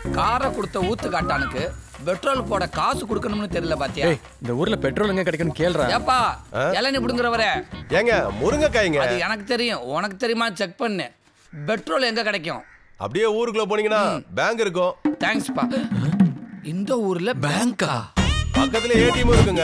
காரை கொடுத்த ஊத்து காட்டானுக்கு பெட்ரோல் போட காசு கொடுக்கணும்னு தெரியல பாத்தியா ஏய் இந்த ஊர்ல பெட்ரோல் எங்க கிடைக்கும்னு கேளுடா ஏப்பா இளநீ புடுங்குறவரே ஏங்க முருங்கைக்காய்ங்க அது எனக்கு தெரியும் உனக்கு தெரியுமா செக் பண்ணு பெட்ரோல் எங்க கிடைக்கும் அப்படியே ஊருக்குள்ள போனீங்கன்னா பேங்க் இருக்கும் தேங்க்ஸ்ப்பா இந்த ஊர்ல பேங்கா பக்கத்துல ஏடிஎம் இருக்குங்க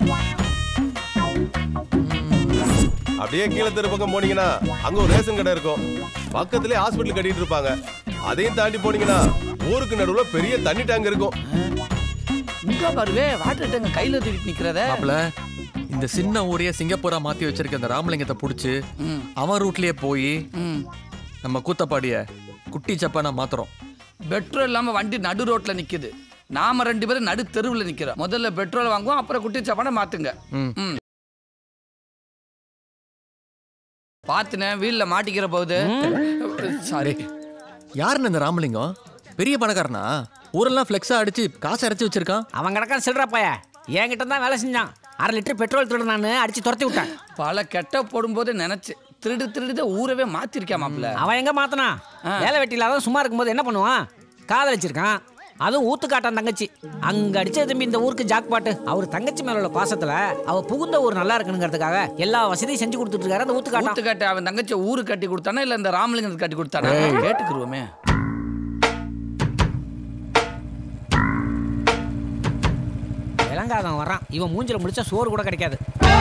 அப்படியே கீழே தெரு பக்கம் போனீங்கன்னா அங்க ஒரு ரேஷன் கடை இருக்கும் பக்கத்துலயே ஹாஸ்பிட்டல் கட்டிட்டு இருப்பாங்க அதையும் தாண்டி போனீங்கன்னா ஊருக்கு நடுவுல பெரிய தண்ணி டேங்க் இருக்கும் இங்க பாருவே வாட்டர் டேங்க் கையில தூக்கிட்டு நிக்கிறத மாப்ள இந்த சின்ன ஊரையே சிங்கப்பூரா மாத்தி வச்சிருக்க அந்த ராமலிங்கத்தை புடிச்சு ம். அவன் ரூட்லயே போய் ம். நம்ம கூத்தப்பாடிய குட்டி சப்பானா மாத்துறோம் பெட்ரோல் இல்லாம வண்டி நடு ரோட்ல நிக்குது நாம ரெண்டு பேரும் நடு தெருவுல நிக்கிறோம் முதல்ல பெட்ரோல் வாங்குவோம் அப்புறம் குட்டி சாப்பாடை மாத்துங்க ம். ம். பாத்துனே வீல்ல மாட்டிக்கிற போகுது சாரி யாருன்னு இந்த ராமலிங்கம் பெரிய பணக்காரனா ஊரெல்லாம் ஃப்ளெக்ஸா அடிச்சு காசு அரைச்சு வச்சிருக்கான் அவன் கிடக்கான் சில்லற பைய என்கிட்ட தான் வேலை செஞ்சான் அரை லிட்டர் பெட்ரோல் திருடுனான்னு அடிச்சு துரத்தி விட்டான் பல கெட்ட போடும்போது நினைச்சு திருடு திருடு ஊரவே மாத்திருக்கா மாப்ள அவன் எங்க மாத்தனா வேலை வெட்டி இல்லாத சும்மா இருக்கும்போது என்ன பண்ணுவான் காதல் வச்சிருக்கான் அதுவும் ஊத்து காட்டான் தங்கச்சி அங்க அடிச்ச தம்பி இந்த ஊருக்கு ஜாக் பாட்டு அவர் தங்கச்சி மேல உள்ள பாசத்துல அவ புகுந்த ஊர் நல்லா இருக்கணுங்கிறதுக்காக எல்லா வசதியும் செஞ்சு கொடுத்துட்டு இருக்காரு அந்த ஊத்து காட்டான் ஊத்து கட்டி அவன் தங்கச்சி ஊரு கட்டி கொடுத்தானா இல்ல இந்த ராமலிங்கத்துக்கு கட்டி கொடுத்தானா கேட்டுக்குருவோமே விளங்காதவன் வரான் இவன் மூஞ்சில முடிச்சா சோறு கூட கிடைக்காது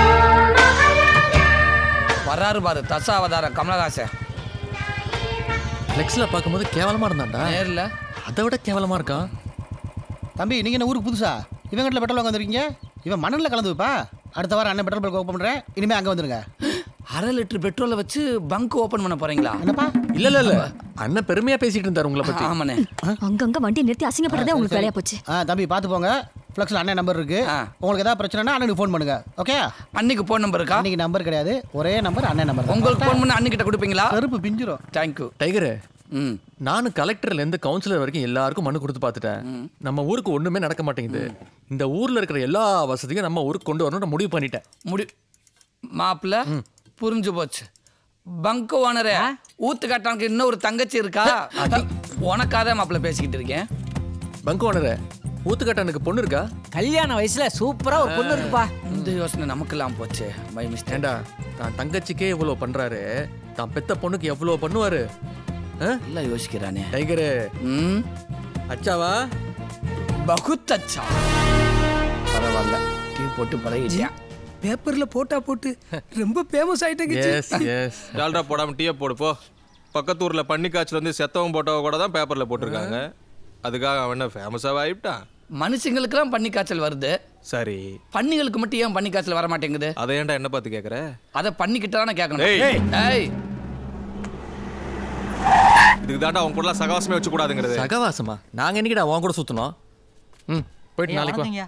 வர்றாரு பாரு தசாவதார கமலஹாசன் ஃப்ளெக்ஸ்ல பார்க்கும்போது கேவலமா இருந்தான்டா நேர்ல அதை விட கேவலமா இருக்கான் தம்பி நீங்க என்ன ஊருக்கு புதுசா இவன் கட்டில் பெட்ரோல் வாங்க வந்திருக்கீங்க இவன் மணலில் கலந்து வைப்பா அடுத்த வாரம் அண்ணன் பெட்ரோல் பங்க் ஓப்பன் பண்ணுறேன் இனிமே அங்கே வந்துருங்க அரை லிட்டர் பெட்ரோலை வச்சு பங்க் ஓபன் பண்ண போறீங்களா என்னப்பா இல்ல இல்ல இல்ல அண்ணன் பெருமையா பேசிட்டு இருந்தாரு உங்களை பத்தி ஆமாண்ணே அங்கங்க வண்டி நிறுத்தி அசிங்கப்படுறதே உங்களுக்கு வேலையா போச்சு ஆ தம்பி பார்த்து போங்க ஃப்ளெக்ஸில் அண்ணன் நம்பர் இருக்கு ஆ. உங்களுக்கு ஏதாவது பிரச்சனைனா அண்ணனுக்கு ஃபோன் பண்ணுங்க ஓகே அன்னைக்கு போன் நம்பர் இருக்கா அன்னைக்கு நம்பர் கிடையாது ஒரே நம்பர் அண்ணன் நம்பர் உங்களுக்கு போன் பண்ண அன்னிக்கிட்ட கொடுப்பீங்களா கருப்பு பிஞ்சிரும் தேங்க்யூ டைகரு ம் நானும் கலெக்டர்ல இருந்து கவுன்சிலர் வரைக்கும் எல்லாருக்கும் மனு கொடுத்து பார்த்துட்டேன் நம்ம ஊருக்கு ஒண்ணுமே நடக்க மாட்டேங்குது இந்த ஊர்ல இருக்கிற எல்லா வசதியும் நம்ம ஊருக்கு கொண்டு வரணும்னு முடிவு பண்ணிட்டேன் முடி மாப்பிள்ள புரிஞ்சு போச்சு பங்க் ஓனரே ஊத்து கட்டானுக்கு இன்னொரு தங்கச்சி இருக்கா உனக்காக மாப்பிள்ள பேசிக்கிட்டு இருக்கேன் பங்கு ஓனர ஊத்துக்கட்டனுக்கு பொண்ணு இருக்கா கல்யாண வயசுல சூப்பரா ஒரு பொண்ணு இருக்குப்பா இந்த யோசனை நமக்கெல்லாம் போச்சு பை மிஸ்டேக் ஏண்டா தான் தங்கச்சிக்கே இவ்வளவு பண்றாரு தான் பெத்த பொண்ணுக்கு எவ்வளவு பண்ணுவாரு ஆ? நல்லா யோசிக்கிறானே டைகரு ம் அச்சாவா பகுத் அச்சா பரவாயில்ல டீ போட்டு பழகிட்டியா பேப்பர்ல போட்டா போட்டு ரொம்ப ஃபேமஸ் ஆயிட்டேங்க எஸ் எஸ் ஜால்ரா போடாம டீயை போடு போ பக்கத்து ஊர்ல பன்னி காய்ச்சல் வந்து செத்தவன் போட்டவ கூட தான் பேப்பர்ல போட்டிருக்காங்க அதுக்காக அவன் என்ன ஃபேமஸாக ஆயிட்டான் மனுஷங்களுக்கெல்லாம் பன்னி காய்ச்சல் வருது சரி பன்னிகளுக்கு மட்டும் ஏன் பன்னி காய்ச்சல் வர மாட்டேங்குது அதை ஏன்டா என்ன பார்த்து கேட்குற அதை பண்ணிக்கிட்டு தானே கேட்கணும் ஏய். ஏய் இதுக்கு தாண்டா அவன் கூட சகவாசமே வச்சு கூடாதுங்கிறது சகவாசமா நாங்க என்னைக்கிடா உன் கூட சுத்தணும் ம் போயிட்டு நாளைக்கு வா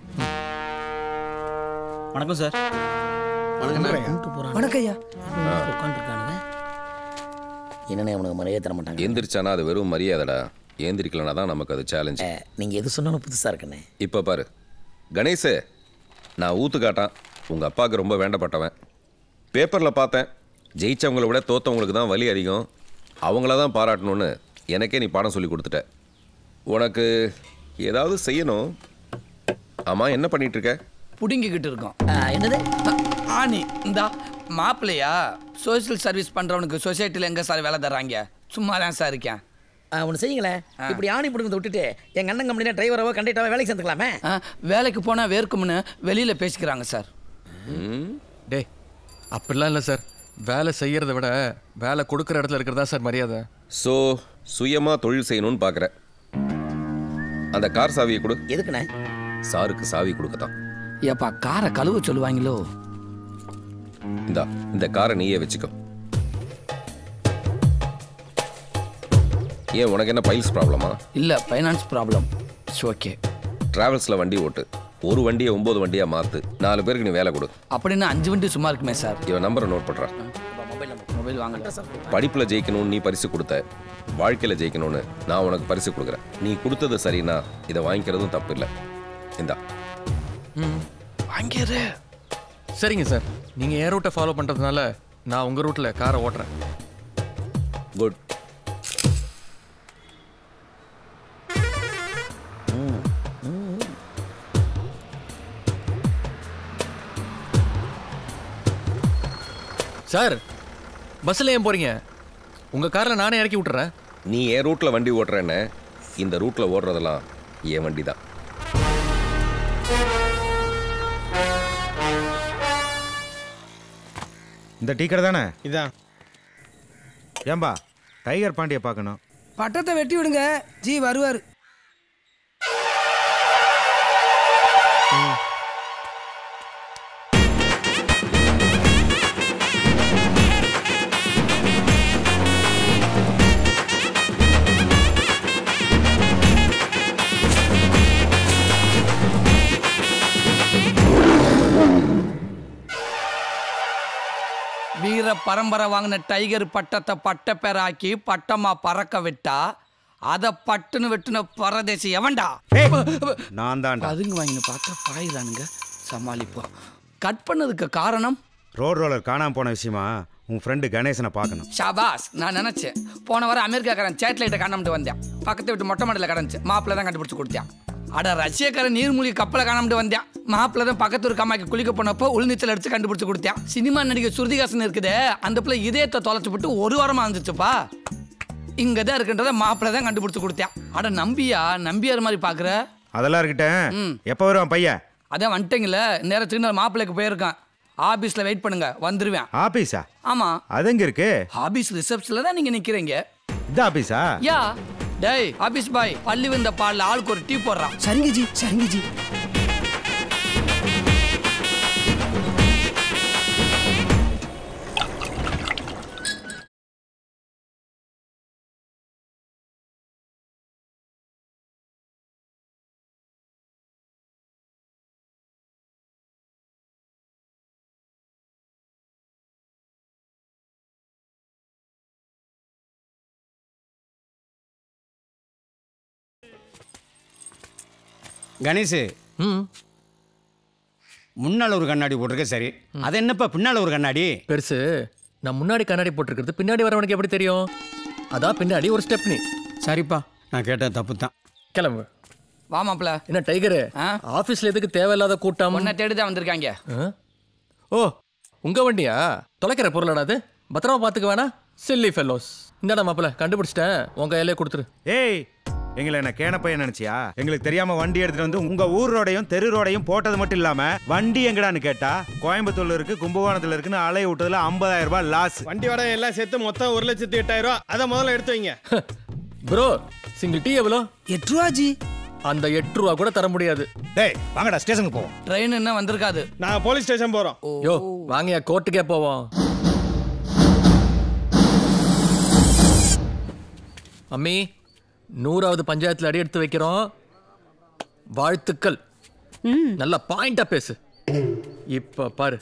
வணக்கம் சார் வணக்கம் ஐயா உட்காந்துருக்கானுங்க என்னண்ணே அவனுக்கு மரியாதை தர மாட்டாங்க எந்திரிச்சானா அது வெறும் மரியாதைடா ஏந்திரிக்கலனா தான் நமக்கு அது சேலஞ்ச் அஹ், நீங்க எது சொன்னாலும் புதுசா இருக்குண்ணே இப்போ பாரு கணேஷு நான் ஊத்து காட்டான் உங்கள் அப்பாவுக்கு ரொம்ப வேண்டப்பட்டவன் பேப்பரில் பார்த்தேன் ஜெயிச்சவங்கள விட தோத்தவங்களுக்கு தான் வலி அதிகம் அவங்கள தான் பாராட்டணும்னு எனக்கே நீ பாடம் சொல்லி கொடுத்துட்ட உனக்கு ஏதாவது செய்யணும் ஆமாம் என்ன பண்ணிட்டு இருக்க புடுங்கிக்கிட்டு இருக்கோம் அஹ், என்னது அ- ஆனி இந்தா மாப்பிள்ளையா சோஷியல் சர்வீஸ் பண்றவனுக்கு சொசைட்டில எங்க சார் வேலை தர்றாங்க சும்மா தான் சார் இருக்கேன் அஹ், ஒண்ணு செய்யுங்களேன் இப்படி ஆணி பிடுங்க விட்டுட்டு எங்க அண்ணன் கம்பெனில டிரைவராவோ கண்டக்டராவோ வேலைக்கு சேர்ந்துக்கலாமே ஆ, வேலைக்கு போனா வேர்க்கும்னு வெளியில பேசிக்கிறாங்க சார் டேய் அப்படிலாம் இல்லை சார் வேலை செய்யறத விட வேலை கொடுக்குற இடத்துல இருக்கிறதா சார் மரியாதை ஸோ சுயமாக தொழில் செய்யணும்னு பார்க்குற அந்த கார் சாவியை கொடு எதுக்குண்ணே சாருக்கு சாவி கொடுக்கத்தான் ஏப்பா காரை கழுவ சொல்லுவாங்களோ இந்தா இந்த காரை நீயே வச்சுக்கோ ஏன் உனக்கு என்ன பைல்ஸ் ப்ராப்ளமா இல்ல ஃபைனான்ஸ் ப்ராப்ளம் ஓகே டிராவல்ஸில் வண்டி ஓட்டு ஒரு வண்டியை ஒம்பது வண்டியாக மாற்று நாலு பேருக்கு நீ வேலை கொடு அப்படின்னு அஞ்சு வண்டி சும்மா இருக்குமே சார் இவன் நம்பரை நோட் பண்ணுறா மொபைல் வாங்கல படிப்பில் ஜெயிக்கணும்னு நீ பரிசு கொடுத்த வாழ்க்கையில் ஜெயிக்கணும்னு நான் உனக்கு பரிசு கொடுக்குறேன் நீ கொடுத்தது சரின்னா இதை வாங்கிக்கிறதும் தப்பு இல்லை இந்தா வாங்கிடு சரிங்க சார் நீங்கள் என் ரூட்டை ஃபாலோ பண்ணுறதுனால நான் உங்கள் ரூட்டில் காரை ஓட்டுறேன் குட் சார் பஸ்ஸில் ஏன் போறீங்க உங்க கார்ல நானே இறக்கி விட்டுறேன் நீ என் ரூட்ல வண்டி ஓட்டுறேன்னு இந்த ரூட்ல ஓடுறதெல்லாம் என் வண்டி தான் இந்த டீ கடை தானே இதான் ஏம்பா டைகர் பாண்டியை பார்க்கணும் பட்டத்தை வெட்டி விடுங்க ஜி வருவார் வீர பரம்பரை வாங்கின டைகர் பட்டத்தை பட்ட பேராக்கி பட்டமா பறக்க விட்டா அத பட்டுன்னு வெட்டுன பரதேசி எவன்டா நான் தான்டா அதுங்க வாங்கின பார்த்தா பாயுதானுங்க சமாளிப்போம் கட் பண்ணதுக்கு காரணம் ரோட் ரோலர் காணாம போன விஷயமா உன் ஃப்ரெண்டு கணேசனை பார்க்கணும் ஷாபாஸ் நான் நினைச்சேன் போன வாரம் அமெரிக்காக்காரன் சேட்டலைட்டை காணாமட்டு வந்தேன் பக்கத்து வீட்டு மொட்டை மாடியில் கிடந்துச்சு மாப்பிள்ள தான் கண்டுபிடிச்சு கொடுத்தேன் அட ரஷ்யக்காரன் நீர்மூழ்கி கப்பலை காணாமட்டு வந்தேன் மாப்பிள்ள தான் பக்கத்து ஒரு கம்மாய்க்கு குளிக்க போனப்போ உள்நீச்சல் அடிச்சு கண்டுபிடிச்சு கொடுத்தேன் சினிமா நடிகை சுருதிகாசன் இருக்குதே அந்த பிள்ளை இதயத்தை தொலைச்சு விட்டு ஒரு வாரமா இருந்துச்சுப்பா இங்க தான் இருக்குன்றத மாப்பிள்ள தான் கண்டுபிடிச்சு கொடுத்தேன் அட நம்பியா நம்பியார் மாதிரி பாக்குற அதெல்லாம் இருக்கட்டும் எப்போ வருவான் பையன் அதான் வந்துட்டீங்களே நேரத்துக்கு நான் மாப்பிள்ளைக்கு போயிருக்கேன் ஆபீஸ்ல வெயிட் பண்ணுங்க வந்துருவேன் ஆபீஸா ஆமா அது எங்க இருக்கு ஆபீஸ் ரிசப்ஷன்ல தான் நீங்க நிக்கிறீங்க இது ஆபீஸா யா டேய் ஆபீஸ் பாய் பள்ளி வந்த பால்ல ஆளுக்கு ஒரு டீ போடுறான் சரிங்க ஜி சரிங்க ஜி கணேஷ் முன்னால் ஒரு கண்ணாடி போட்டிருக்க சரி அது என்னப்பா பின்னால் ஒரு கண்ணாடி பெருசு நான் முன்னாடி கண்ணாடி போட்டிருக்கிறது பின்னாடி வரவனுக்கு எப்படி தெரியும் அதான் பின்னாடி ஒரு ஸ்டெப்னி சரிப்பா நான் கேட்டது தப்பு தான் கிளம்பு வா மாப்பிள என்ன டைகரு ஆபீஸ்ல எதுக்கு தேவையில்லாத கூட்டம் உன்னை தேடி தான் வந்திருக்காங்க ஆ? ஓ உங்க வண்டியா தொலைக்கிற பொருளடா அது பத்திரமா பாத்துக்க வேணா சில்லி ஃபெல்லோஸ் இந்தாடா மாப்பிள கண்டுபிடிச்சிட்டேன் உங்க கையிலே கொடுத்துரு ஏய் எங்களை என்ன கேன பையன் நினைச்சியா எங்களுக்கு தெரியாம வண்டி எடுத்துட்டு வந்து உங்க ஊர் ரோடையும் தெரு ரோடையும் போட்டது மட்டும் இல்லாம வண்டி எங்கடான்னு கேட்டா கோயம்புத்தூர்ல இருக்கு கும்பகோணத்துல இருக்குன்னு அலைய விட்டதுல 50000 ரூபாய் லாஸ் வண்டி வாடகை எல்லாம் சேர்த்து மொத்தம் ஒரு லட்சத்தி எட்டாயிரம் ரூபா அதை முதல்ல எடுத்து வைங்க ப்ரோ சிங்கிள் டீ எவ்வளோ எட்டு ரூபா ஜி அந்த எட்டு ரூபா கூட தர முடியாது டேய் வாங்கடா ஸ்டேஷனுக்கு போவோம் ட்ரெயின் என்ன வந்திருக்காது நாங்கள் போலீஸ் ஸ்டேஷன் போகிறோம் யோ வாங்கயா கோர்ட்டுக்கே போவோம் அம்மி நூறாவது பஞ்சாயத்துல அடி எடுத்து வைக்கிறோம் வாழ்த்துக்கள் நல்லா பாயிண்டா பேசு இப்ப பாரு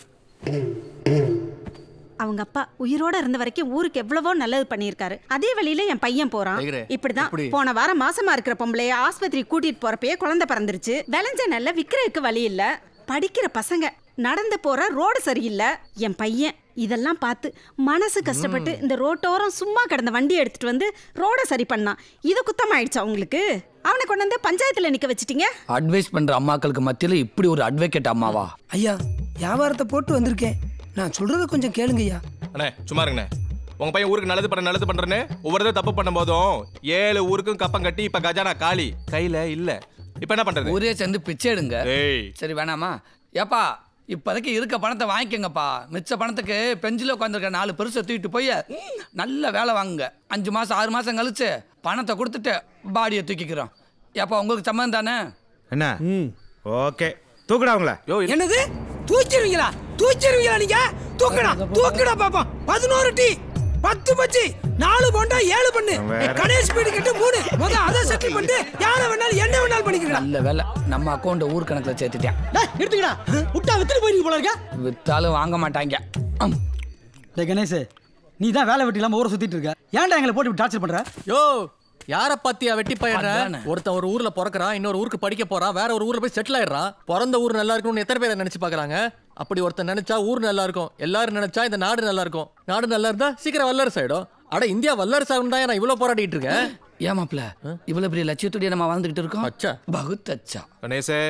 அவங்க அப்பா உயிரோட இருந்த வரைக்கும் ஊருக்கு எவ்வளவோ நல்லது பண்ணியிருக்காரு அதே வழியில என் பையன் போறான் ஐயரே, இப்படிதான் எப்படி? போன வாரம் மாசமா இருக்கிற பொம்பளைய ஆஸ்பத்திரி கூட்டிட்டு போறப்பயே குழந்தை பிறந்துருச்சு விளைஞ்ச நல்ல விக்கிறதுக்கு வழி இல்ல படிக்கிற பசங்க நடந்து போற ரோடு சரியில்லை என் பையன் இதெல்லாம் பார்த்து மனசு கஷ்டப்பட்டு இந்த ரோட்டோரம் சும்மா கிடந்த வண்டி எடுத்துட்டு வந்து ரோட சரி பண்ணான் இது குத்தமாயிடுச்சா உங்களுக்கு அவனை கொண்டு வந்து பஞ்சாயத்துல நிக்க வச்சிட்டீங்க அட்வைஸ் பண்ற அம்மாக்களுக்கு மத்தியில இப்படி ஒரு அட்வொகேட் அம்மாவா ஐயா வியாபாரத்தை போட்டு வந்திருக்கேன் நான் சொல்றத கொஞ்சம் கேளுங்க ஐயா அண்ணே சும்மா இருங்கண்ணே உங்க பையன் ஊருக்கு நல்லது பண்ண நல்லது பண்றேன்னு ஒவ்வொரு தடவை தப்பு பண்ணும் போதும் ஏழு ஊருக்கும் கப்பம் கட்டி இப்ப கஜானா காலி கையில இல்ல இப்ப என்ன பண்றது ஊரே சேர்ந்து பிச்சை எடுங்க ஏய் சரி வேணாமா ஏப்பா இப்போதைக்கு இருக்க பணத்தை வாங்கிக்கோங்கப்பா மிச்ச பணத்துக்கு பெஞ்சில் உட்காந்துருக்க நாலு பெருசை தூக்கிட்டு போய் நல்ல வேலை வாங்குங்க அஞ்சு மாதம் ஆறு மாதம் கழிச்சு பணத்தை கொடுத்துட்டு பாடியை தூக்கிக்கிறோம் ஏப்பா உங்களுக்கு சம்மந்தம் தானே என்ன ஓகே தூக்குடா அவங்கள என்னது தூக்கிடுவீங்களா தூக்கிடுவீங்களா நீங்க தூக்குடா தூக்குடா பாப்போம் பதினோரு டீ பத்து பச்சி நாலு போண்டா ஏழு பண்ணு வேற. கணேஷ் பீடு கட்டு மூணு முத அதை செட்டில் பண்ணிட்டு யாரை வேணாலும் என்ன வேணாலும் பண்ணிக்கலாம் நல்ல வேலை நம்ம அக்கௌண்ட்டை ஊர் கணக்கில் சேர்த்துட்டேன் எடுத்துக்கடா விட்டா வித்துட்டு போயிருக்க போல இருக்க வித்தாலும் வாங்க மாட்டாங்க ஆம். டேய் கணேஷ் நீ தான் வேலை வெட்டி இல்லாம ஊரை சுத்திட்டு இருக்க ஏன்டா எங்களை போட்டு டார்ச்சர் பண்ற யோ யார பாத்தியா வெட்டி பயிர அதானே. ஒருத்தன் ஒரு ஊர்ல பிறக்கறான் இன்னொரு ஊருக்கு படிக்க போறான் வேற ஒரு ஊர்ல போய் செட்டில் ஆயிடுறான் பிறந்த ஊர் நல்லா இருக்கணும்னு எத்தனை பேர் நினைச்சு பாக்குறாங்க அப்படி ஒருத்தன் நினைச்சா ஊர் நல்லா இருக்கும் எல்லாரும் நினைச்சா இந்த நாடு நல்லா இருக்கும் நாடு நல்லா இருந்தா சீக்கிரம் வல்லரசு ஆயிடும் அட இந்தியா வல்லரசு ஆகும் தான் நான் இவ்வளவு போராடிட்டு இருக்கேன் ஏன் மாப்ள இவ்வளவு பெரிய லட்சியத்துடைய நம்ம வாழ்ந்துகிட்டு இருக்கோம் அச்சா பகுத் அச்சா கணேசே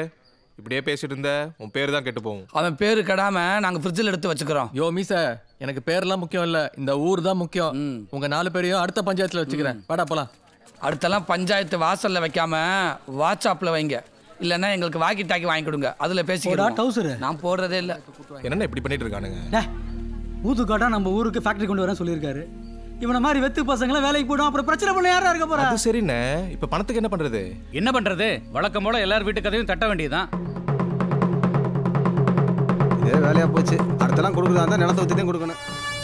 இப்படியே பேசிட்டு இருந்த உன் பேர் தான் கெட்டு போகும் அவன் பேரு கெடாம நாங்க ஃப்ரிட்ஜில் எடுத்து வச்சுக்கிறோம் யோ மீச எனக்கு பேர்லாம் முக்கியம் இல்ல இந்த ஊர் தான் முக்கியம் உங்க நாலு பேரையும் அடுத்த பஞ்சாயத்துல வச்சுக்கிறேன் வாடா போலாம் அடுத்தெல்லாம் பஞ்சாயத்து வாசல்ல வைக்காம வாட்ஸ்அப்ல வைங்க இல்லைன்னா எங்களுக்கு வாக்கி டாக்கி வாங்கி கொடுங்க அதுல பேசிக்கிறோம் டவுசரு நான் போடுறதே இல்ல என்னென்ன இப்படி பண்ணிட்டு இருக்கானுங்க டே ஊத்துக்காட்டா நம்ம ஊருக்கு ஃபேக்டரி கொண்டு வரேன் சொல்லியிருக்காரு இவனை மாதிரி வெத்து பசங்களாம் வேலைக்கு போயிடும் அப்புறம் பிரச்சனை பண்ண யாரா இருக்க போறா அது சரிண்ணே இப்ப பணத்துக்கு என்ன பண்றது என்ன பண்றது வழக்கம் போல எல்லார் வீட்டு கதையும் தட்ட வேண்டியதுதான் இதே வேலையா போச்சு அடுத்தலாம் கொடுக்குறதா இருந்தா நிலத்தை வச்சு தான் கொடுக்கணும்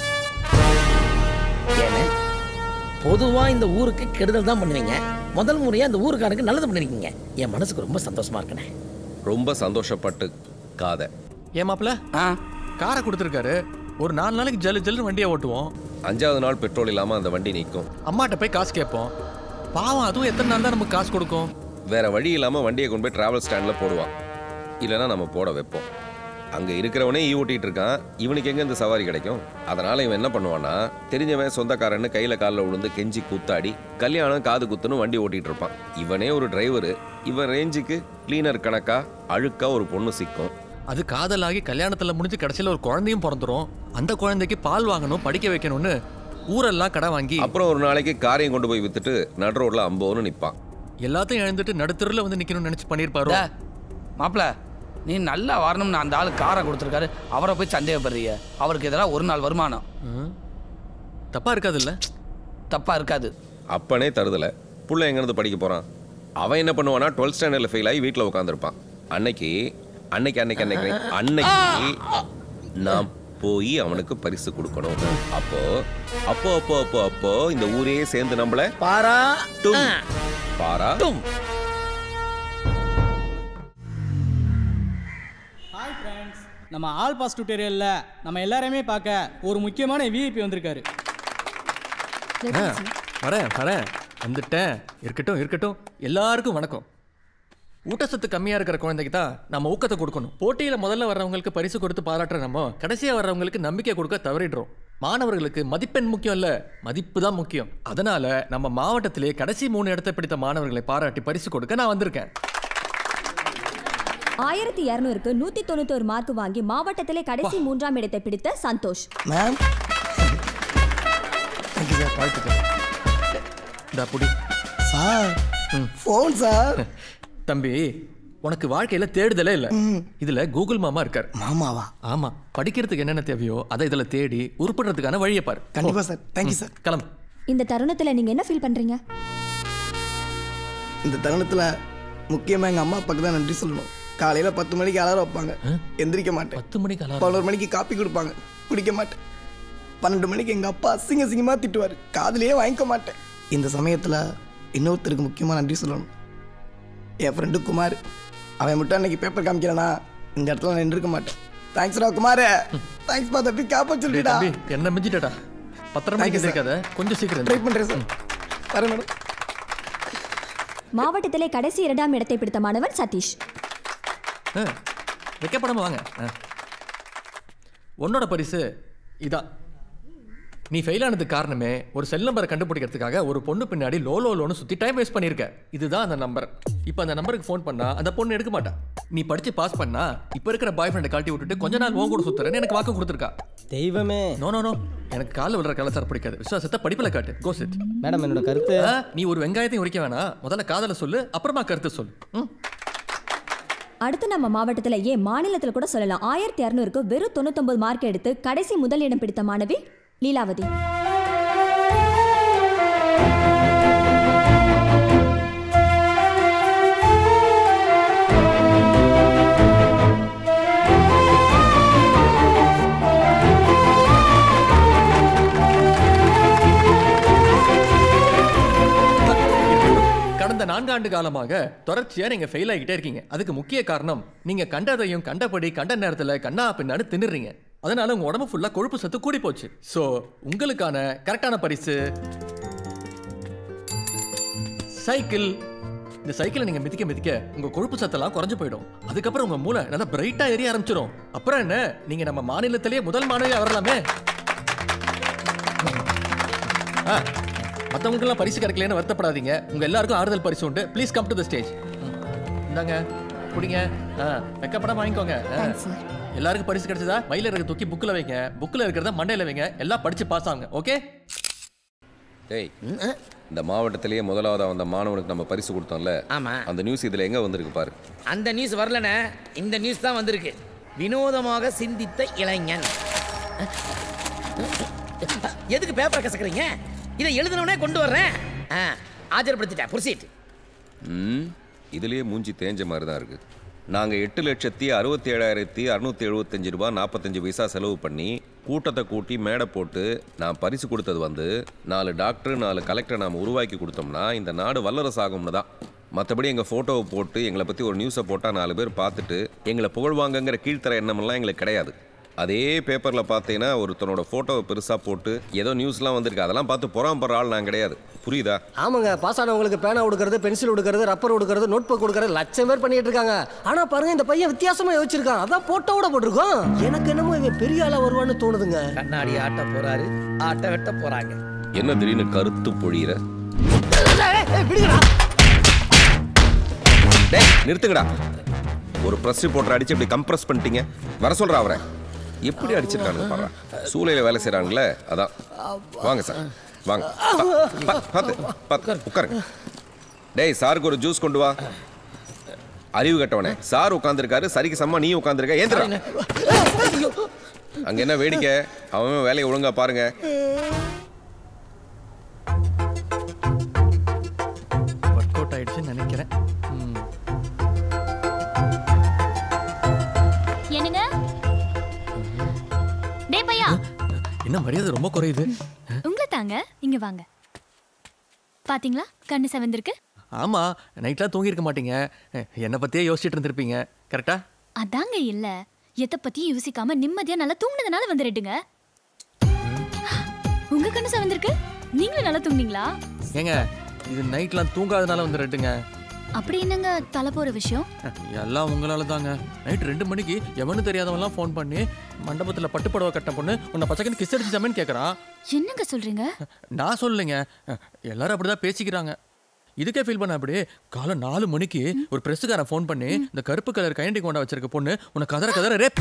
ஏன்னு பொதுவா இந்த ஊருக்கு கெடுதல் தான் பண்ணுவீங்க முதல் முறையா இந்த ஊருக்காரனுக்கு நல்லது பண்ணிருக்கீங்க என் மனசுக்கு ரொம்ப சந்தோஷமா இருக்குண்ணே ரொம்ப சந்தோஷப்பட்டு காதை ஏன் மாப்பிள காரை கொடுத்துருக்காரு ஒரு நாலு நாளைக்கு ஜல்லு ஜல்லு வண்டியை ஓட்டுவோம் அஞ்சாவது நாள் பெட்ரோல் இல்லாம அந்த வண்டி நிற்கும் அம்மாட்ட போய் காசு கேட்போம் பாவம் அதுவும் எத்தனை நாள் தான் நமக்கு காசு கொடுக்கும் வேற வழி இல்லாம வண்டியை கொண்டு போய் டிராவல் ஸ்டாண்ட்ல போடுவான் இல்லைன்னா நம்ம போட வைப்போம் அங்க இருக்கிறவனே ஈ ஓட்டிட்டு இருக்கான் இவனுக்கு எங்க இந்த சவாரி கிடைக்கும் அதனால இவன் என்ன பண்ணுவான்னா தெரிஞ்சவன் சொந்தக்காரன்னு கையில காலில் விழுந்து கெஞ்சி குத்தாடி கல்யாணம் காது குத்துன்னு வண்டி ஓட்டிட்டு இருப்பான் இவனே ஒரு டிரைவரு இவன் ரேஞ்சுக்கு கிளீனர் கணக்கா அழுக்கா ஒரு பொண்ணு சிக்கும் அது காதலாகி கல்யாணத்துல முடிஞ்சு கடைசியில ஒரு குழந்தையும் பிறந்துரும் அந்த குழந்தைக்கு பால் வாங்கணும் படிக்க வைக்கணும்னு ஊரெல்லாம் கடை வாங்கி அப்புறம் ஒரு நாளைக்கு காரையும் கொண்டு போய் வித்துட்டு நடு ரோட்ல அம்போன்னு நிப்பான் எல்லாத்தையும் இழந்துட்டு நடுத்தருல வந்து நிக்கணும்னு நினைச்சு பண்ணிருப்பாரு டே, மாப்பிள நீ நல்லா வரணும்னு அந்த ஆளு காரை கொடுத்துருக்காரு அவரை போய் சந்தேகப்படுறீங்க அவருக்கு எதிராக ஒரு நாள் வருமானம் தப்பா இருக்காது இல்ல தப்பா இருக்காது அப்பனே தருதல புள்ள எங்கேருந்து படிக்க போறான் அவன் என்ன பண்ணுவானா டுவெல்த் ஸ்டாண்டர்ட்ல ஃபெயில் ஆகி வீட்டில் உட்காந்துருப்பான் அன்னைக்கு அன்னைக்கு அன்னைக்கு அன்னைக்கு அன்னைக்கு நான் போய் அவனுக்கு பரிசு கொடுக்கணும் அப்போ அப்போ அப்போ அப்போ அப்போ இந்த ஊரே சேர்ந்து நம்மள பாரா டும் பாரா டும் ஹாய் ஃப்ரெண்ட்ஸ் நம்ம ஆல் பாஸ் டுட்டோரியல்ல நம்ம எல்லாரையுமே பார்க்க ஒரு முக்கியமான விஐபி வந்திருக்காரு ஆ, வரேன் வரேன் வந்துட்டேன் இருக்கட்டும் இருக்கட்டும் எல்லாருக்கும் வணக்கம் ஊட்டச்சத்து கம்மியா இருக்கிற குழந்தைக்கு தான் நம்ம ஊக்கத்தை கொடுக்கணும் போட்டியில முதல்ல வர்றவங்களுக்கு பரிசு கொடுத்து பாராட்டுற நம்ம கடைசியா வர்றவங்களுக்கு நம்பிக்கை கொடுக்க தவறிடுறோம் மாணவர்களுக்கு மதிப்பெண் முக்கியம் இல்ல மதிப்பு தான் முக்கியம் அதனால நம்ம மாவட்டத்திலே கடைசி மூணு இடத்தை பிடித்த மாணவர்களை பாராட்டி பரிசு கொடுக்க நான் வந்திருக்கேன் ஆயிரத்தி இரநூறுக்கு நூத்தி தொண்ணூத்தோரு மார்க் வாங்கி மாவட்டத்திலே கடைசி மூன்றாம் இடத்தை பிடித்த சந்தோஷ் மேம் வாழ்த்துக்கள் இந்தா புடி சார் ஃபோன் சார் தம்பி உனக்கு வாழ்க்கையில தேடுதலே இல்ல இதுல கூகுள் மாமா இருக்கார் மாமாவா ஆமா படிக்கிறதுக்கு என்னென்ன தேவையோ அதை இதுல தேடி உருப்படுறதுக்கான வழியை பாரு கண்டிப்பா சார் தேங்க்யூ சார் கிளம்பு இந்த தருணத்துல நீங்க என்ன ஃபீல் பண்றீங்க இந்த தருணத்தில் முக்கியமாக எங்கள் அம்மா அப்பாவுக்கு தான் நன்றி சொல்லணும் காலையில் பத்து மணிக்கு அலாரம் வைப்பாங்க எந்திரிக்க மாட்டேன் பத்து மணிக்கு அலாரம் பதினோரு மணிக்கு காப்பி கொடுப்பாங்க குடிக்க மாட்டேன் பன்னெண்டு மணிக்கு எங்கள் அப்பா அசிங்க அசிங்கமாக திட்டுவார் காதுலயே வாங்கிக்க மாட்டேன் இந்த சமயத்தில் இன்னொருத்தருக்கு முக்கியமாக நன்றி சொல்லணும் என் ஃப்ரெண்டு குமார் அவன் மட்டும் அன்னைக்கு பேப்பர் காமிக்கிறானா இந்த இடத்துல நான் நின்றுக்க மாட்டேன் தேங்க்ஸ்டா குமார் தேங்க்ஸ் பா தப்பி காப்பா டேய் சொல்லிடா தம்பி என்ன மிஞ்சிட்டடா பத்திரம் Thank you, மணிக்கு sir. இருக்காத கொஞ்சம் சீக்கிரம் ட்ரை பண்ணுறேன் சார் வரேன் மேடம் மாவட்டத்திலே கடைசி இரண்டாம் இடத்தை பிடித்த மாணவன் சதீஷ் ஆ, வைக்கப்படாம வாங்க ஆ. உன்னோட பரிசு இதான் நீ ஃபெயில் ஆனதுக்கு காரணமே ஒரு செல் நம்பரை கண்டுபிடிக்கிறதுக்காக ஒரு பொண்ணு பின்னாடி லோ லோ லோன்னு சுத்தி டைம் வேஸ்ட் பண்ணிருக்க இதுதான் அந்த நம்பர் இப்போ அந்த நம்பருக்கு ஃபோன் பண்ணா அந்த பொண்ணு எடுக்க மாட்டா நீ படிச்சு பாஸ் பண்ணா இப்போ இருக்கிற பாய் ஃப்ரெண்டை கழட்டி விட்டுட்டு கொஞ்ச நாள் உன் கூட சுத்துறேன்னு எனக்கு வாக்கு கொடுத்துருக்கா தெய்வமே நோ நோ நோ எனக்கு காலில் விழுற கலாச்சாரம் பிடிக்காது விசுவாசத்தை படிப்புல காட்டு கோ சிட் மேடம் என்னோட கருத்து நீ ஒரு வெங்காயத்தையும் உரிக்க வேணாம் முதல்ல காதல சொல்லு அப்புறமா கருத்து சொல்லு ம் அடுத்து நம்ம மாவட்டத்துல ஏன் மாநிலத்துல கூட சொல்லலாம் ஆயிரத்தி இரநூறுக்கு வெறும் தொண்ணூத்தொன்பது மார்க் எடுத்து கடைசி முதல் இடம் பிடித்த மாணவி லீலாவதி கடந்த நான்காண்டு காலமாக தொடர்ச்சியா நீங்க ஃபெயில் ஆகிட்டே இருக்கீங்க அதுக்கு முக்கிய காரணம் நீங்க கண்டதையும் கண்டபடி கண்ட நேரத்துல கண்ணா பின்னான்னு தின்னுறீங்க அதனால உங்க உடம்பு ஃபுல்லா கொழுப்பு சத்து கூடி போச்சு சோ உங்களுக்கான கரெக்டான பரிசு சைக்கிள் இந்த சைக்கிளை நீங்க மிதிக்க மிதிக்க உங்க கொழுப்பு சத்தெல்லாம் குறைஞ்சு போயிடும் அதுக்கப்புறம் உங்க மூளை நல்லா பிரைட்டா எரிய ஆரம்பிச்சிடும் அப்புறம் என்ன நீங்க நம்ம மாநிலத்திலேயே முதல் மாணவியா வரலாமே ஆ, மத்தவங்களுக்கெல்லாம் பரிசு கிடைக்கலன்னு வருத்தப்படாதீங்க உங்க எல்லாருக்கும் ஆறுதல் பரிசு உண்டு please come to the stage இந்தாங்க குடிங்க ஆ, வெக்கப்படாம வாங்கிக்கோங்க ஆ. எல்லாருக்கும் பரிசு கிடைச்சதா மயில இருக்க தூக்கி புக்கில் வைங்க புக்கில் இருக்கிறத மண்டையில் வைங்க எல்லாம் படிச்சு பாஸ் ஆகுங்க ஓகே டேய் இந்த மாவட்டத்திலேயே முதலாவதா வந்த மாணவனுக்கு நம்ம பரிசு கொடுத்தோம்ல ஆமா. அந்த நியூஸ் இதுல எங்க வந்திருக்கு பாரு அந்த நியூஸ் வரலண்ணே இந்த நியூஸ் தான் வந்திருக்கு வினோதமாக சிந்தித்த இளைஞன் எதுக்கு பேப்பரை கசக்குறீங்க இதை எழுதினவனே கொண்டு வர்றேன் ஆ, ஆஜர்படுத்திட்டேன் புரிசிட்டு ம் இதுலயே மூஞ்சி தேஞ்ச மாதிரி தான் இருக்கு நாங்க எட்டு லட்சத்தி அறுபத்தி ஏழாயிரத்தி அறுநூத்தி எழுபத்தஞ்சு ரூபாய் நாற்பத்தஞ்சு பைசா செலவு பண்ணி கூட்டத்தை கூட்டி மேடை போட்டு நான் பரிசு கொடுத்தது வந்து நாலு டாக்டர் நாலு கலெக்டர் நாம் உருவாக்கி கொடுத்தோம்னா இந்த நாடு வல்லரசு ஆகும்னு தான் மற்றபடி எங்கள் ஃபோட்டோவை போட்டு எங்களை பற்றி ஒரு நியூஸை போட்டால் நாலு பேர் பார்த்துட்டு எங்களை புகழ்வாங்கங்கிற கீழ்த்தர எண்ணமெல்லாம் எங்களுக்கு கிடையாது அதே பேப்பரில் பார்த்தீங்கன்னா ஒருத்தனோட ஃபோட்டோவை பெருசாக போட்டு ஏதோ நியூஸ்லாம் வந்திருக்கு அதெல்லாம் பார்த்து புறாம்படுற ஆள் நான் கிடையாது புரியுதா ஆமாங்க பாஸ் ஆனவங்களுக்கு பேனா கொடுக்கறது பென்சில் கொடுக்கறது ரப்பர் கொடுக்கறது நோட் புக் கொடுக்கறது லட்சம் பேர் பண்ணிட்டு இருக்காங்க ஆனா பாருங்க இந்த பையன் வித்தியாசமா யோசிச்சிருக்கான் அதான் போட்டோவோட போட்டிருக்கோம் எனக்கு என்னமோ இவன் பெரிய ஆளா வருவான்னு தோணுதுங்க கண்ணாடி ஆட்ட போறாரு ஆட்ட வெட்ட போறாங்க என்ன திடீர்னு கருத்து பொழியிற டேய் நிறுத்துங்கடா ஒரு ப்ரெஸ் ரிப்போர்ட்டர் அடிச்சு இப்படி கம்ப்ரஸ் பண்ணிட்டீங்க வர சொல்றா அவரை எப்படி அடிச்சிருக்கானுங்க பாரு சூளையில வேலை செய்றாங்களே அதான் வாங்க சார் வாங்க பா- பா- பார்த்து பார்த்து உட்காருங்க டேய் சாருக்கு ஒரு ஜூஸ் கொண்டு வா அறிவு கட்டவனே சார் உட்காந்துருக்காரு சரிக்கு சம்மா நீ உட்காந்துருக்க ஏந்திரா அங்க என்ன வேடிக்கை அவன் அவன் வேலையை ஒழுங்கா பாருங்க ஒர்க் அவுட் ஆயிடுச்சுன்னு நினைக்கிறேன் ம். என்னங்க டேய் பையா என்ன மரியாதை ரொம்ப குறையுது உங்களை தாங்க இங்க வாங்க பாத்தீங்களா கண்ணு செவந்திருக்கு ஆமா நைட்லாம் தூங்கியிருக்க மாட்டீங்க என்னை பத்தியே யோசிச்சுட்டு இருந்திருப்பீங்க கரெக்டா அதாங்க இல்ல எதை பத்தியும் யோசிக்காம நிம்மதியா நல்லா தூங்குனதுனால வந்துடுங்க உங்க கண்ணு செவந்திருக்கு நீங்களும் நல்லா தூங்குனீங்களா ஏங்க இது நைட்லாம் தூங்காதனால வந்து ரெட்டுங்க அப்படி என்னங்க தலை போற விஷயம் எல்லாம் உங்களால தாங்க நைட் ரெண்டு மணிக்கு எவனு தெரியாதவன்லாம் ஃபோன் பண்ணி மண்டபத்தில் பட்டுப்படவை கட்ட பொண்ணு உன்னை பச்சைக்கன்னு கிஸ் அடிச்சாமேன்னு கேட்குறான் என்னங்க சொல்றீங்க நான் சொல்லலைங்க எல்லாரும் அப்படிதான் பேசிக்கிறாங்க இதுக்கே ஃபீல் பண்ண அப்படி காலை நாலு மணிக்கு ஒரு பிரஸ்ஸுக்காரன் ஃபோன் பண்ணி இந்த கருப்பு கலர் கைண்டி கொண்டா வச்சிருக்க பொண்ணு உன்னை கதற கதற ரேப்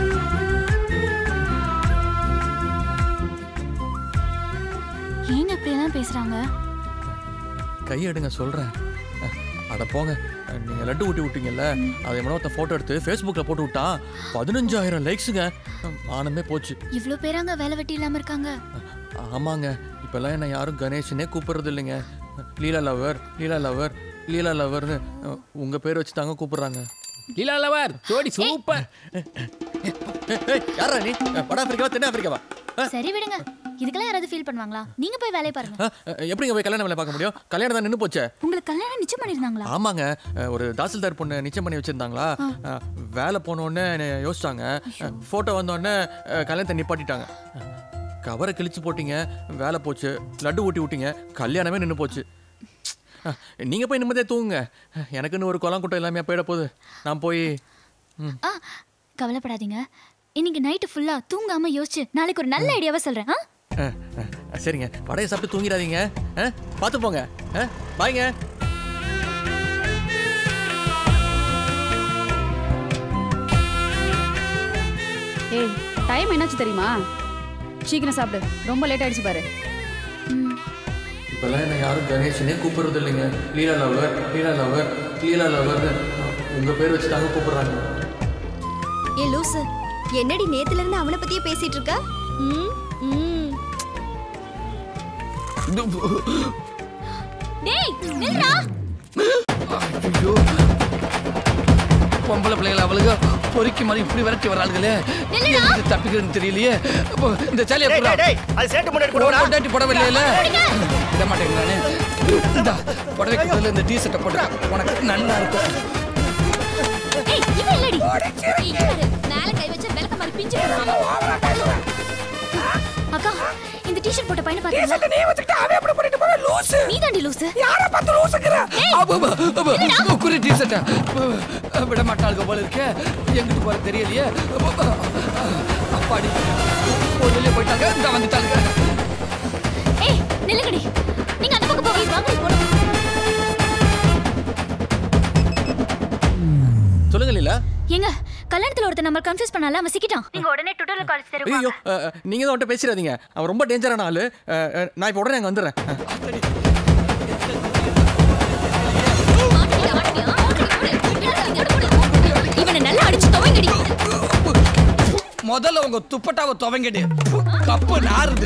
ஏங்க இப்படியெல்லாம் பேசுறாங்க கையெடுங்க சொல்கிறேன் அட போங்க நீங்கள் லட்டு ஊட்டி விட்டீங்கல்ல அதை எவனோ ஒருத்தன் ஃபோட்டோ எடுத்து ஃபேஸ்புக்கில் போட்டு விட்டான் பதினஞ்சாயிரம் லைக்ஸுங்க ஆனந்தமே போச்சு இவ்ளோ பேராங்க வேலை வெட்டி இல்லாம இருக்காங்க ஆமாங்க இப்போல்லாம் என்ன யாரும் கணேஷ்னே கூப்பிடுறது இல்லைங்க லீலா லவர் லீலா லவர் லீலா லவர்னு உங்கள் பேர் வச்சு தாங்க கூப்பிடுறாங்க லீலா லவர் ஜோடி சூப்பர் யாரா நீ வட ஆப்பிரிக்காவா தென் ஆப்பிரிக்காவா சரி விடுங்க இதுக்கெல்லாம் யாராவது ஃபீல் பண்ணுவாங்களா நீங்க போய் வேலையை பாருங்க ஆ, எப்படிங்க போய் கல்யாணம் வேலை பார்க்க முடியும் கல்யாணம் தான் நின்று போச்சே உங்களுக்கு கல்யாணம் நிச்சயம் பண்ணிருந்தாங்களா ஆமாங்க அஹ், ஒரு தாசில்தார் பொண்ணு நிச்சயம் பண்ணி வச்சிருந்தாங்களா அஹ், வேலை போன உடனே என்னை யோசிச்சாங்க ஃபோட்டோ வந்த உடனே அஹ், கல்யாணத்தை நிப்பாட்டிட்டாங்க கவரை கிழிச்சு போட்டீங்க வேலை போச்சு லட்டு ஊட்டி விட்டீங்க கல்யாணமே நின்று போச்சு அஹ், நீங்க போய் நிம்மதியாக தூங்குங்க எனக்குன்னு ஒரு குளம் கூட்டம் எல்லாமே போயிட போகுது நான் போய் ம் ஆ கவலைப்படாதீங்க இன்னைக்கு நைட்டு ஃபுல்லா தூங்காம யோசிச்சு நாளைக்கு ஒரு நல்ல ஐடியாவை சொல்றேன் ஆ? அஹ், அஹ், சரிங்க வடையை சாப்பிட்டு தூங்கிடாதீங்க அஹ், பார்த்து போங்க அஹ், பாய்ங்க ஏய் டைம் என்னாச்சு தெரியுமா சீக்கிரம் சாப்பிடு ரொம்ப லேட் ஆயிடுச்சு பாரு இப்போல்லாம் என்ன யாரும் கணேஷனே கூப்பிடுறது இல்லைங்க லீலா லவர் லீலா லவர் லீலா லவர்னு உங்கள் பேர் வச்சு தாங்க கூப்பிடுறாங்க ஏ லூசு என்னடி நேத்துல இருந்து அவனை பத்தியே பேசிட்டு இருக்க ம், ம். டேய் நில்றா ஐயோ பொம்பளை பிள்ளைகள் அவளுக்கு பொறுக்கி மாதிரி இப்படி விரட்டி வராளுகளே நில்லுடா. எதுக்கு தப்பிக்கிறதுன்னு தெரியலையே அப்போ இந்த சேலையை டேய், புறா. டேய், டேய், அது சேட்டு முன்னாடி போடுவாடா? பொண்டாட்டி புடவை இல்லையில விட மாட்டேங்க நானு இந்த புடவைக்கு பதிலா இந்த டீ ஷர்ட்டை போட்டு உனக்கு நல்லா இருக்கும் ஏய் இவன் இல்லடி இங்க பாரு மேல கை வச்ச விளக்க மாதிரி பிஞ்சு போடுவாங்க அக்கா இந்த டிஷர்ட் போட்ட பையனை பாத்தீங்களா நீ வச்சுக்கிட்டு அவன் எப்படி பண்ணிட்டு போற லூசு நீ தாண்டி லூசு யார பார்த்து லூசுங்கிற குறி டீ ஷர்ட்டை விட மாட்டாளுங்க போல இருக்கே எங்கிட்டு போற தெரியலையே அப்பாடி ஒரு வெளியே போயிட்டாங்க இந்த வந்துட்டாங்க ஏய் நில்லுங்கடி நீங்க அந்த பக்கம் போங்க வாங்க போலாம் ஏங்க கல்யாணத்துல ஒருத்தர் நம்ம கன்ஃபியூஸ் பண்ணால அவன் சிக்கிட்டான் நீங்க உடனே டுடோரியல் காலேஜ் தெருவா ஐயோ நீங்க தான் வந்துட்டு பேசிடாதீங்க அவன் ரொம்ப டேஞ்சரான ஆளு அஹ், அஹ், நான் இப்போ உடனே அங்கே வந்துடுறேன் அஹ். இவனை நல்லா அடிச்சு துவங்கடி முதல்ல உங்க துப்பட்டாவை துவங்கிடு கப்பு நாறுது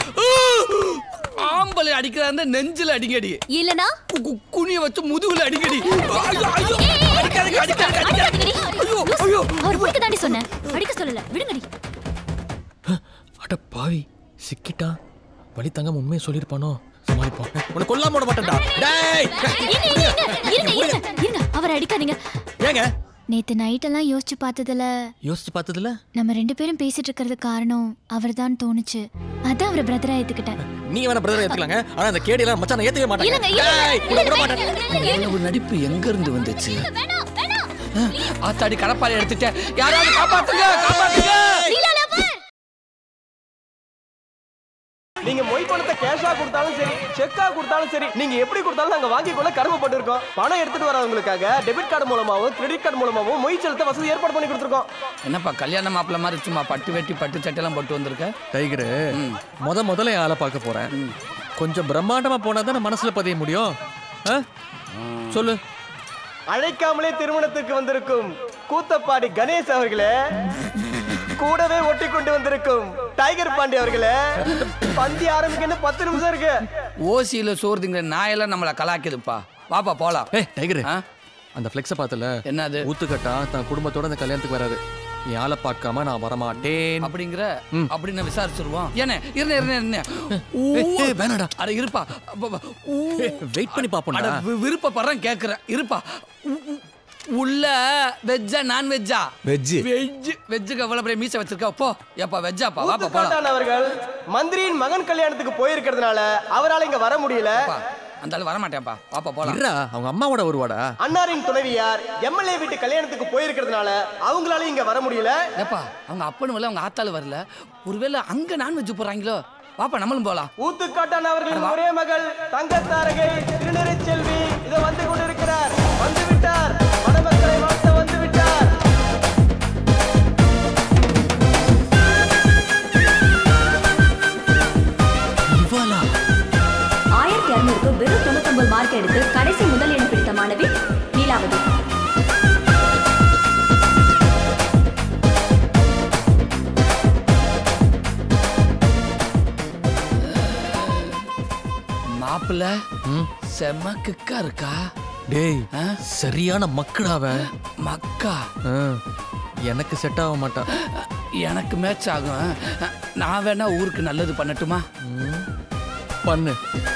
ஆம்பளை அடிக்கிறாங்க நெஞ்சில அடிங்கடி இல்லனா குனிய வச்சு முதுகுல அடிங்கடி ஐயோ, ஐயோ, அடிக்காதீங்க, அடிக்காதீங்க, அடிக்காதீங்க. ஐயோ, ஐயோ. அவர் பிடிக்க தாண்டி சொன்னேன் அடிக்க சொல்லல விடுங்கடி அட பாவி சிக்கிட்டான் வழி தங்கம் உண்மையை சொல்லியிருப்பானோ சமாளிப்போம் உன்னை கொல்லாம விட மாட்டேன்டா டேய் இருங்க இருங்க இருங்க இருங்க இருங்க அவர் அடிக்காதீங்க ஏங்க நேத்து நைட் எல்லாம் யோசிச்சு பார்த்ததுல யோசிச்சு பார்த்ததுல நம்ம ரெண்டு பேரும் பேசிட்டு இருக்கிறது காரணம் அவர்தான் தோணுச்சு அதான் அவர் பிரதரா ஏத்துக்கிட்டேன் நீ வேணா பிரதர் ஏத்துக்கலாங்க ஆனா அந்த கேடியெல்லாம் மச்சான் நான் ஏத்துக்கவே மாட்டேன் இல்லங்க, இல்லங்க, டேய், உன்னை விட மாட்டேன் இவ்வளவு நடிப்பு எங்க இருந்து வந்துச்சு ஆத்தாடி கடப்பாறை எடுத்துட்டேன் யாராவது காப்பாத்துங்க காப்பாத்துங்க நீங்க மொய் பணத்தை கேஷா கொடுத்தாலும் சரி செக்கா கொடுத்தாலும் சரி நீங்க எப்படி கொடுத்தாலும் நாங்க வாங்கி கொள்ள கடமைப்பட்டு இருக்கோம் பணம் எடுத்துட்டு வரவங்களுக்காக டெபிட் கார்டு மூலமாவும் கிரெடிட் கார்டு மூலமாவும் மொய் செலுத்த வசதி ஏற்பாடு பண்ணி கொடுத்துருக்கோம் என்னப்பா கல்யாண மாப்பிள்ள மாதிரி சும்மா பட்டு வெட்டி பட்டு சட்டையெல்லாம் போட்டு வந்திருக்க டைகரு முத முதல்ல என் ஆளை பார்க்க போறேன் கொஞ்சம் பிரம்மாண்டமா போனா தானே மனசுல பதிய முடியும் ஆ? சொல்லு அழைக்காமலே திருமணத்துக்கு வந்திருக்கும் கூத்தப்பாடி கணேஷ் அவர்களே கூடவே ஒட்டி கொண்டு வந்திருக்கும் டைகர் பாண்டி அவர்களே பந்தி ஆரம்பிக்க இன்னும் பத்து நிமிஷம் இருக்கு ஓசியில சோறுதுங்கிற நாயெல்லாம் நம்மள கலாக்குதுப்பா வாப்பா போலாம் ஏய் டைகரு அந்த ஃப்ளெக்ஸை பார்த்தல என்னது ஊத்துக்கட்டா தன் குடும்பத்தோட அந்த கல்யாணத்துக்கு வராது என் ஆளை பார்க்காம நான் வரமாட்டேன் அப்படிங்கிற அப்படின்னு விசாரிச்சிருவோம் என்ன இருந்த இருந்த இருந்த ஏய், ஏய், வேணாடா. அட இருப்பா அப்ப- ஊ. வெயிட் பண்ணி பாப்போம்டா. அட, வி- விருப்பப்படுறேன் கேக்குறேன் இருப்பா உ- உ- உள்ள வெஜ்ஜா நான் வெஜ்ஜா வெஜ் வெஜ் வெஜ்ஜுக்கு எவ்வளவு பெரிய மீசை வச்சிருக்க போ ஏப்பா வெஜ்ஜாப்பா வாப்பா போலாம் ஊத்துக்காட்டான் அவர்கள் மந்திரியின் மகன் கல்யாணத்துக்கு போயிருக்கிறதுனால அவரால் இங்க வர முடியல அந்த ஆளு வரமாட்டேன்ப்பா வாப்பா போலாம் இருடா அவங்க அம்மாவோட வருவாடா அன்னாரின் துணைவியார் எம்எல்ஏ வீட்டு கல்யாணத்துக்கு போயிருக்கிறதுனால அவங்களால இங்க வர முடியல ஏப்பா அவங்க அப்பனும் வரல அவங்க ஆத்தாலும் வரல ஒருவேளை அங்க நான்வெஜ் போறாங்களோ வாப்பா நம்மளும் போலாம் ஊத்துக்காட்டான் அவர்களின் ஒரே மகள் தங்கத்தாரகை திருநெறி செல்வி இதை வந்து கொண்டிருக்கிறார் வந்து விட்டார் மணமக்களை வாழ்த்த வந்து விட்டார் ஆயிரத்தி இரநூறுக்கு வெறும் தொண்ணூத்தொன்பது மார்க் எடுத்து கடைசி முதல் இடம் பிடித்த மாணவி லீலாவதி மாப்பிள்ள செம்ம கிக்கா இருக்கா டேய் சரியான மக்கடா அவன் மக்கா ஆ, எனக்கு செட் ஆக மாட்டான் எனக்கு மேட்ச் ஆகும் நான் வேணா ஊருக்கு நல்லது பண்ணட்டுமா பண்ணு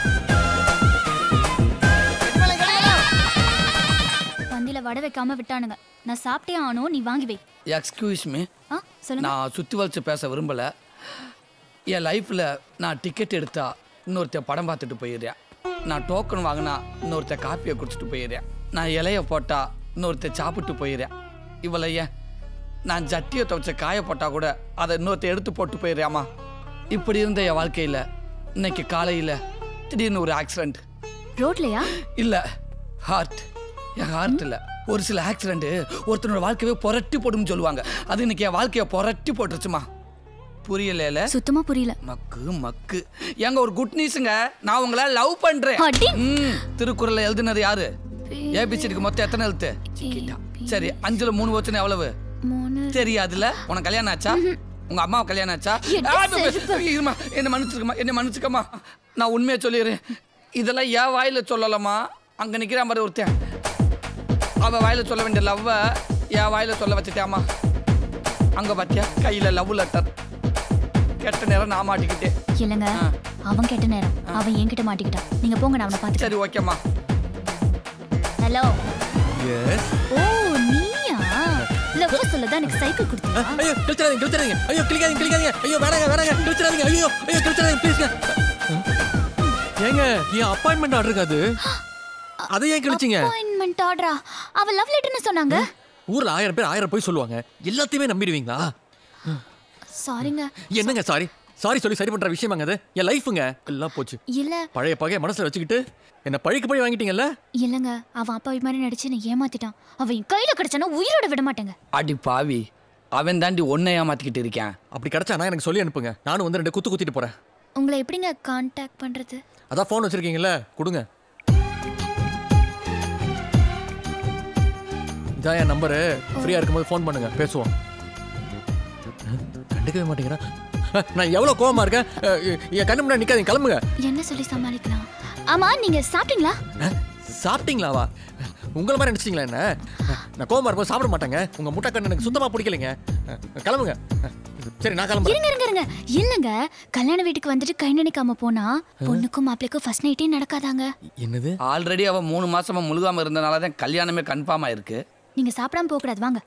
பந்தில வடை வைக்காம விட்டானுங்க நான் சாப்பிட்டே ஆனோம் நீ வாங்கி வை எக்ஸ்கியூஸ் மீ ஆ சொல்லுங்க நான் சுத்தி வளைச்சு பேச விரும்பல என் லைஃப்ல நான் டிக்கெட் எடுத்தா இன்னொருத்தன் படம் பார்த்துட்டு போயிடுறேன் நான் டோக்கன் வாங்கினா இன்னொருத்தன் காப்பியை குடிச்சிட்டு போயிடுறேன் நான் இலைய போட்டா இன்னொருத்தன் சாப்பிட்டு போயிடுறேன் இவளை ஏன் நான் ஜட்டியை துவைச்ச காய போட்டா கூட அதை இன்னொருத்தன் எடுத்து போட்டு போயிடுறாமா இப்படி இருந்த என் வாழ்க்கையில இன்னைக்கு காலையில திடீர்னு ஒரு ஆக்சிடென்ட் ரோட்லயா இல்ல ஹார்ட் என் ஹார்ட் இல்ல ஒரு சில ஆக்சிடென்ட் ஒருத்தனோட வாழ்க்கையவே புரட்டி போடும்னு சொல்லுவாங்க அது இன்னைக்கு என் வாழ்க்கைய புரட்டி போட்டுருச்சுமா புரியல சுத்தமா புரியல மக்கு மக்கு எங்க ஒரு குட் நியூஸுங்க நான் உங்களை லவ் பண்றேன் அடி. ம், திருக்குறள்ல எழுதுனது யாரு ஏபிசிடிக்கு மொத்தம் எத்தனை எழுத்து சரி அஞ்சுல மூணு வச்சுன்னு எவ்வளவு தெரியாதுல உனக்கு கல்யாணம் ஆச்சா உங்க அம்மா கல்யாணம் ஆச்சா என்ன ஆ, ப- ப- செருப்பு? இருமா என்ன மன்னிச்சுக்கமா என்ன மன்னிச்சுக்கமா நான் உண்மையை சொல்லிடுறேன் இதெல்லாம் என் வாயில சொல்லலாமா அங்க நிக்கிற மாதிரி ஒருத்தன் அவ வாயில சொல்ல வேண்டிய லவ்வ என் வாயில சொல்ல வச்சுட்டாமா அங்க பாத்தியா கையில லவ் லெட்டர் கெட்ட நேரம் நான் மாட்டிக்கிட்டேன் இல்லைங்க அவன் கெட்ட நேரம் அவன் என்கிட்ட மாட்டிக்கிட்டான் நீங்க போங்க நான் அவனை பார்த்து சரி ஓகேம்மா ஹலோ எஸ் ஓ நீயா லவ் சொல்லதான் எனக்கு சைக்கிள் கொடுத்தா ஐயோ கிழிச்சிடாதீங்க கிழிச்சிடாதீங்க ஐயோ கிளிக்காதீங்க கிளிக்காதீங்க ஐயோ வேணாங்க வேணாங்க கிழிச்சிடாதீங்க ஐயோ ஐயோ கிழிச்சிடாதீங்க ப்ளீஸ்ங்க ஏங்க என் அப்பாயின்மெண்ட் ஆர்டர் இருக்காது அதை ஏன் கிழிச்சிங்க அப்பாயின்மெண்ட் ஆர்டரா அவ லவ் லெட்டர்னு சொன்னாங்க ஊர்ல ஆயிரம் பேர் ஆயிரம் போய் சொல்லுவாங்க எல்லாத்தையுமே நம்பிடுவீங்களா சாரிங்க என்னங்க சாரி சாரி சொல்லி சரி பண்ற விஷயமாங்க அது என் லைஃபுங்க எல்லாம் போச்சு இல்ல பழைய பகைய மனசுல வச்சுக்கிட்டு என்ன பழிக்கு பழி வாங்கிட்டீங்கல்ல இல்லங்க அவன் அப்பா மாதிரி நடிச்சு என்னை ஏமாத்திட்டான் அவன் என் கையில கிடைச்சானா உயிரோட விட மாட்டேங்க அடி பாவி அவன் தாண்டி ஒன்னை ஏமாத்திக்கிட்டு இருக்கேன் அப்படி கிடைச்சானா எனக்கு சொல்லி அனுப்புங்க நானும் வந்து ரெண்டு குத்து குத்திட்டு போறேன் உங்களை எப்படிங்க கான்டாக்ட் பண்றது அதான் ஃபோன் வச்சிருக்கீங்கல்ல கொடுங்க இதான் என் நம்பரு ஃப்ரீயா இருக்கும்போது ஃபோன் பண்ணுங்க பேசுவோம் அஹ், கண்டுக்கவே மாட்டேங்கிறேன் அஹ், நான் எவ்வளவு கோவமா இருக்கேன் அஹ், என் கண்ணு முன்னாடி நிக்காதீங்க கிளம்புங்க என்ன சொல்லி சமாளிக்கலாம் ஆமா நீங்க சாப்பிட்டீங்களா அஹ், சாப்பிட்டீங்களாவா உங்களை மாதிரி நினைச்சிங்களா என்ன அஹ், நான் கோவமா இருக்கும்போது சாப்பிட மாட்டேங்க உங்க முட்டை கண்ணு எனக்கு சுத்தமா பிடிக்கலைங்க அஹ், கிளம்புங்க அஹ், சரி நான் கிளம்புறேன் இருங்க இருங்க இருங்க இல்லங்க கல்யாண வீட்டுக்கு வந்துட்டு கை நினைக்காம போனா பொண்ணுக்கும் மாப்பிளைக்கும் ஃபர்ஸ்ட் நைட்டே நடக்காதாங்க என்னது ஆல்ரெடி அவன் மூணு மாசமா முழுகாம இருந்தனால தான் கல்யாணமே கன்ஃபார்ம் ஆயிருக்கு நீங்க சாப்பிடாம போக கூடாது வாங்க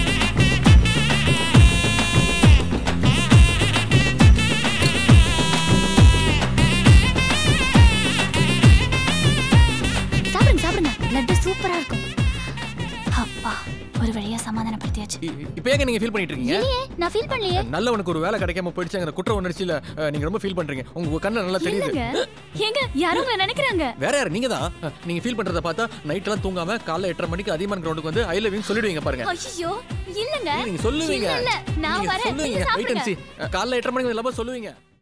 சாப்பிடுங்க சாப்பிடுங்க லட்டு சூப்பரா இருக்கும் அப்பா ஒரு வழியா சமாதானப்படுத்தியாச்சு இப்போ ஏங்க நீங்க ஃபீல் பண்ணிட்டு இருக்கீங்க இல்லையே நான் ஃபீல் பண்ணலையே நல்லவனுக்கு ஒரு வேலை கிடைக்காம போயிடுச்சுங்கிற குற்ற உணர்ச்சியில அஹ், நீங்க ரொம்ப ஃபீல் பண்றீங்க உங்க கண்ணு நல்லா தெரியுது இல்லங்க ஏங்க யாரும் உங்களை நினைக்கிறாங்க வேற யார் நீங்க தான் நீங்க ஃபீல் பண்றத பார்த்தா நைட் எல்லாம் தூங்காம காலைல எட்டரை மணிக்கு அதிகமான கிரவுண்டுக்கு வந்து ஐ லவ் யூ சொல்லிடுவீங்க பாருங்க ஐயோ இல்லங்க நீங்க சொல்லுவீங்க இல்ல, இல்ல நான் நீங்க வரேன் சொல்லுவீங்க நீங்க வெயிட் அண்ட் சாப்பிடுங்க see காலைல எட்டரை மணிக்கு இல்லாம சொல்லுவீங்க